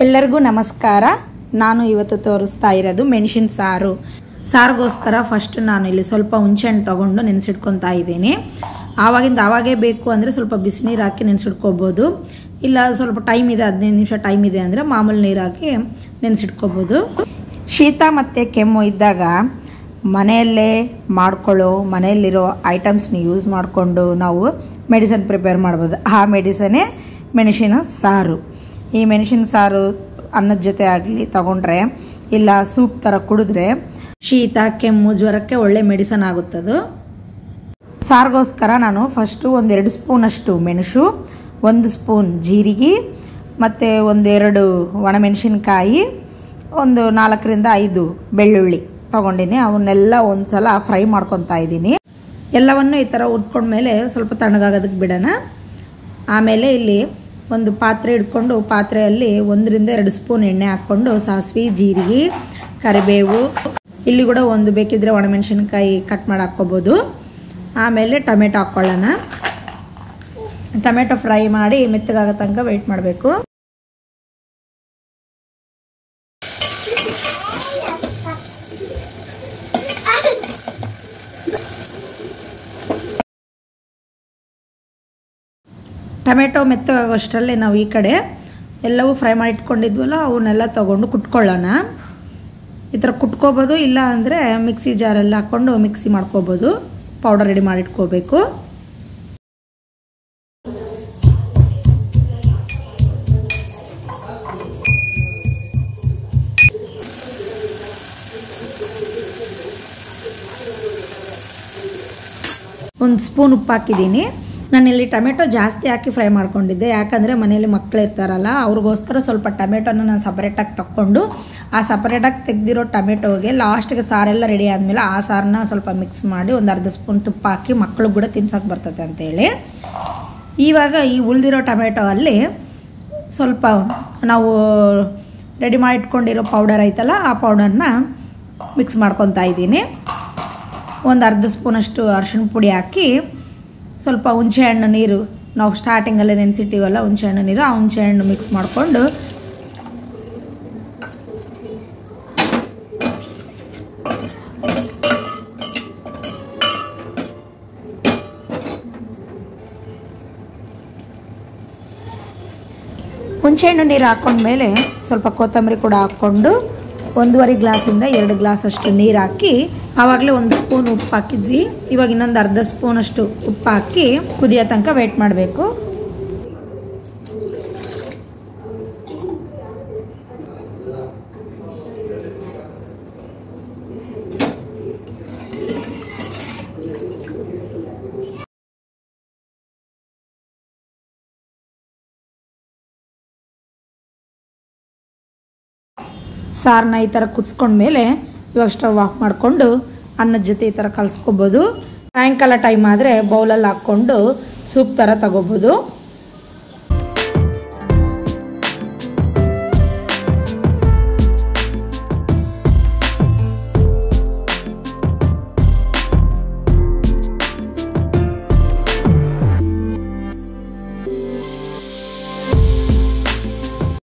ಎಲ್ಲರಿಗೂ ನಮಸ್ಕಾರ ನಾನು ಇವತ್ತು ತೋರಿಸ್ತಾ ಇರೋದು ಮೆಣಸಿನ ಸಾರು ಸಾರಿಗೋಸ್ಕರ ಫಸ್ಟ್ ನಾನು ಇಲ್ಲಿ ಸ್ವಲ್ಪ ಹುಣಸೆಹಣ್ಣು ತೊಗೊಂಡು ನೆನೆಸಿಟ್ಕೊತಾ ಇದ್ದೀನಿ ಆವಾಗಿಂದ ಆವಾಗೇ ಬೇಕು ಅಂದರೆ ಸ್ವಲ್ಪ ಬಿಸಿನೀರು ಹಾಕಿ ನೆನೆಸಿಟ್ಕೋಬೋದು ಇಲ್ಲ ಸ್ವಲ್ಪ ಟೈಮ್ ಇದೆ ಹದಿನೈದು ನಿಮಿಷ ಟೈಮ್ ಇದೆ ಅಂದರೆ ಮಾಮೂಲಿ ನೀರು ಹಾಕಿ ನೆನೆಸಿಟ್ಕೋಬೋದು ಶೀತ ಮತ್ತು ಕೆಮ್ಮು ಇದ್ದಾಗ ಮನೆಯಲ್ಲೇ ಮಾಡ್ಕೊಳ್ಳೋ ಮನೆಯಲ್ಲಿರೋ ಐಟಮ್ಸ್ನ ಯೂಸ್ ಮಾಡಿಕೊಂಡು ನಾವು ಮೆಡಿಸನ್ ಪ್ರಿಪೇರ್ ಮಾಡ್ಬೋದು ಆ ಮೆಡಿಸನ್ನೇ ಮೆಣಸಿನ ಸಾರು ಈ ಮೆಣಸಿನ ಸಾರು ಅನ್ನದ ಜೊತೆ ಆಗಲಿ ತಗೊಂಡ್ರೆ ಇಲ್ಲ ಸೂಪ್ ಥರ ಕುಡಿದ್ರೆ ಶೀತ ಕೆಮ್ಮು ಜ್ವರಕ್ಕೆ ಒಳ್ಳೆ ಮೆಡಿಸನ್ ಆಗುತ್ತದು ಸಾರಿಗೋಸ್ಕರ ನಾನು ಫಸ್ಟು ಒಂದೆರಡು ಸ್ಪೂನಷ್ಟು ಮೆಣಸು ಒಂದು ಸ್ಪೂನ್ ಜೀರಿಗೆ ಮತ್ತು ಒಂದೆರಡು ಒಣಮೆಣಸಿನ್ಕಾಯಿ ಒಂದು ನಾಲ್ಕರಿಂದ ಐದು ಬೆಳ್ಳುಳ್ಳಿ ತೊಗೊಂಡಿನಿ ಅವನ್ನೆಲ್ಲ ಒಂದು ಸಲ ಫ್ರೈ ಮಾಡ್ಕೊತಾ ಇದ್ದೀನಿ ಎಲ್ಲವನ್ನು ಈ ಥರ ಉದ್ಕೊಂಡ್ಮೇಲೆ ಸ್ವಲ್ಪ ತಣ್ಣಗಾಗೋದಕ್ಕೆ ಬಿಡೋಣ ಆಮೇಲೆ ಇಲ್ಲಿ ಒಂದು ಪಾತ್ರೆ ಇಟ್ಕೊಂಡು ಪಾತ್ರೆಯಲ್ಲಿ ಒಂದರಿಂದ ಎರಡು ಸ್ಪೂನ್ ಎಣ್ಣೆ ಹಾಕ್ಕೊಂಡು ಸಾಸಿವೆ ಜೀರಿಗೆ ಕರಿಬೇವು ಇಲ್ಲಿ ಕೂಡ ಒಂದು ಬೇಕಿದ್ರೆ ಒಣಮೆಣಸಿನ್ಕಾಯಿ ಕಟ್ ಮಾಡಿ ಹಾಕ್ಕೋಬೋದು ಆಮೇಲೆ ಟೊಮೆಟೊ ಹಾಕ್ಕೊಳ್ಳೋಣ ಟೊಮೆಟೊ ಫ್ರೈ ಮಾಡಿ ಮೆತ್ತಗಾಗೋ ತನಕ ವೆಯ್ಟ್ ಮಾಡಬೇಕು ಟೊಮೆಟೊ ಮೆತ್ತಗಾಗೋಷ್ಟರಲ್ಲಿ ನಾವು ಈ ಕಡೆ ಎಲ್ಲವೂ ಫ್ರೈ ಮಾಡಿ ಇಟ್ಕೊಂಡಿದ್ವಲ್ಲ ಅವನ್ನೆಲ್ಲ ತೊಗೊಂಡು ಕುಟ್ಕೊಳ್ಳೋಣ ಈ ಥರ ಕುಟ್ಕೋಬೋದು ಇಲ್ಲ ಅಂದರೆ ಮಿಕ್ಸಿ ಜಾರಲ್ಲಿ ಹಾಕ್ಕೊಂಡು ಮಿಕ್ಸಿ ಮಾಡ್ಕೋಬೋದು ಪೌಡರ್ ರೆಡಿ ಮಾಡಿ ಇಟ್ಕೋಬೇಕು ಒಂದು ಸ್ಪೂನ್ ಉಪ್ಪು ಹಾಕಿದ್ದೀನಿ ನಾನಿಲ್ಲಿ ಟೊಮೆಟೊ ಜಾಸ್ತಿ ಹಾಕಿ ಫ್ರೈ ಮಾಡ್ಕೊಂಡಿದ್ದೆ ಯಾಕಂದರೆ ಮನೇಲಿ ಮಕ್ಕಳು ಇರ್ತಾರಲ್ಲ ಅವ್ರಿಗೋಸ್ಕರ ಸ್ವಲ್ಪ ಟೊಮೆಟೊನ ನಾನು ಸಪ್ರೇಟಾಗಿ ತಕ್ಕೊಂಡು ಆ ಸಪ್ರೇಟಾಗಿ ತೆಗೆದಿರೋ ಟೊಮೆಟೊಗೆ ಲಾಸ್ಟಿಗೆ ಸಾರೆಲ್ಲ ರೆಡಿ ಆದಮೇಲೆ ಆ ಸಾರನ್ನ ಸ್ವಲ್ಪ ಮಿಕ್ಸ್ ಮಾಡಿ ಒಂದು ಅರ್ಧ ಸ್ಪೂನ್ ತುಪ್ಪ ಹಾಕಿ ಮಕ್ಕಳು ಕೂಡ ತಿನ್ಸೋಕೆ ಬರ್ತದೆ ಅಂತೇಳಿ ಇವಾಗ ಈ ಉಳಿದಿರೋ ಟೊಮೆಟೊ ಅಲ್ಲಿ ಸ್ವಲ್ಪ ನಾವು ರೆಡಿ ಮಾಡಿ ಇಟ್ಕೊಂಡಿರೋ ಪೌಡರ್ ಐತಲ್ಲ ಆ ಪೌಡರ್ನ ಮಿಕ್ಸ್ ಮಾಡ್ಕೊತಾ ಇದ್ದೀನಿ ಒಂದು ಅರ್ಧ ಸ್ಪೂನಷ್ಟು ಅರಿಶಿಣ ಪುಡಿ ಹಾಕಿ ಸ್ವಲ್ಪ ಹುಣಸೆಹಣ್ಣು ನೀರು ನಾವು ಸ್ಟಾರ್ಟಿಂಗಲ್ಲೇ ನೆನೆಸಿಟ್ಟಿವಲ್ಲ ಹುಣಸೆಹಣ್ಣು ನೀರು ಆ ಹುಣಸೆಹಣ್ಣು ಮಿಕ್ಸ್ ಮಾಡಿಕೊಂಡು ಹುಣಸೆಹಣ್ಣು ನೀರು ಹಾಕ್ಕೊಂಡ್ಮೇಲೆ ಸ್ವಲ್ಪ ಕೊತ್ತಂಬರಿ ಕೂಡ ಹಾಕ್ಕೊಂಡು ಒಂದೂವರೆ ಗ್ಲಾಸಿಂದ ಎರಡು ಗ್ಲಾಸ್ ಅಷ್ಟು ನೀರು ಹಾಕಿ ಆವಾಗಲೇ ಒಂದು ಸ್ಪೂನ್ ಉಪ್ಪು ಹಾಕಿದ್ವಿ ಇವಾಗ ಇನ್ನೊಂದು ಅರ್ಧ ಸ್ಪೂನ್ ಅಷ್ಟು ಉಪ್ಪು ಹಾಕಿ ಕುದಿಯೋ ತನಕ ವೆಯ್ಟ್ ಮಾಡಬೇಕು ಸಾರನ್ನ ಈ ಥರ ಕುದಿಸ್ಕೊಂಡ್ಮೇಲೆ ಇವಾಗ ಸ್ಟವ್ ಆಫ್ ಮಾಡಿಕೊಂಡು ಅನ್ನದ ಜೊತೆ ಈ ಥರ ಕಲಿಸ್ಕೋಬೋದು ಸಾಯಂಕಾಲ ಟೈಮ್ ಆದರೆ ಬೌಲಲ್ಲಿ ಹಾಕ್ಕೊಂಡು ಸೂಪ್ ಥರ ತಗೋಬೋದು